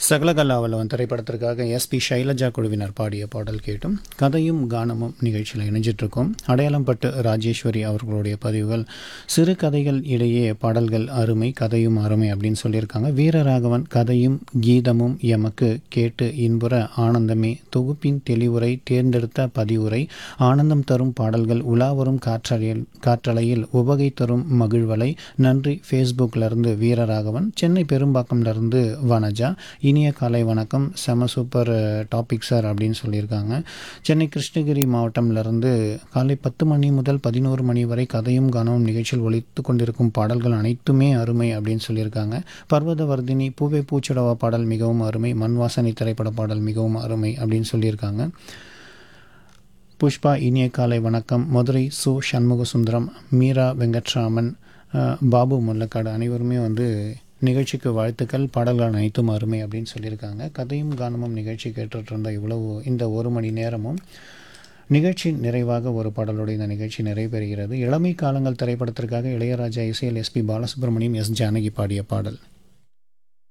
சகலகலாவலவன் திரைப்படத்திற்காக எஸ்பி சைலஜா குழுவினர் பாடிய பாடல் கேட்டும் கதையும் கானமும் நிகழ்ச்சியில் இணைஞ்சிட்ருக்கோம் அடையாளம்பட்டு ராஜேஸ்வரி அவர்களுடைய பதிவுகள் சிறு கதைகள் இடையே பாடல்கள் அருமை கதையும் அருமை அப்படின்னு சொல்லியிருக்காங்க வீரராகவன் கதையும் கீதமும் எமக்கு கேட்டு இன்புற ஆனந்தமே தொகுப்பின் தெளிவுரை தேர்ந்தெடுத்த பதிவுரை ஆனந்தம் தரும் பாடல்கள் உலாவரும் காற்றலையில் காற்றலையில் உவகை தரும் மகிழ்வலை நன்றி ஃபேஸ்புக்கிலிருந்து வீரராகவன் சென்னை பெரும்பாக்கம்லேருந்து வனஜா இனிய காலை வணக்கம் செம சூப்பர் டாபிக் சார் அப்படின்னு சொல்லியிருக்காங்க சென்னை கிருஷ்ணகிரி மாவட்டம்லேருந்து காலை பத்து மணி முதல் பதினோரு மணி வரை கதையும் கானமும் நிகழ்ச்சியில் ஒலித்து கொண்டிருக்கும் பாடல்கள் அனைத்துமே அருமை அப்படின்னு சொல்லியிருக்காங்க பர்வதவர்தினி பூவே பூச்சடவா பாடல் மிகவும் அருமை மண் வாசனை திரைப்பட பாடல் மிகவும் அருமை அப்படின்னு சொல்லியிருக்காங்க புஷ்பா இனிய காலை வணக்கம் மதுரை சு சண்முக சுந்தரம் மீரா வெங்கட்ராமன் அஹ், பாபு முல்லக்காடு அனைவருமே வந்து நிகழ்ச்சிக்கு வாழ்த்துக்கள் பாடல்கள் அனைத்தும் அருமை அப்படின்னு சொல்லியிருக்காங்க கதையும் கானமும் நிகழ்ச்சி கேட்டுட்டு இருந்த இவ்வளவு இந்த ஒரு மணி நேரமும் நிகழ்ச்சி நிறைவாக ஒரு பாடலோடு இந்த நிகழ்ச்சி நிறைவேறுகிறது இளமை காலங்கள் திரைப்படத்திற்காக இளையராஜா இசையில் எஸ்பி பாலசுப்ரமணியம் எஸ் ஜானகி பாடிய பாடல்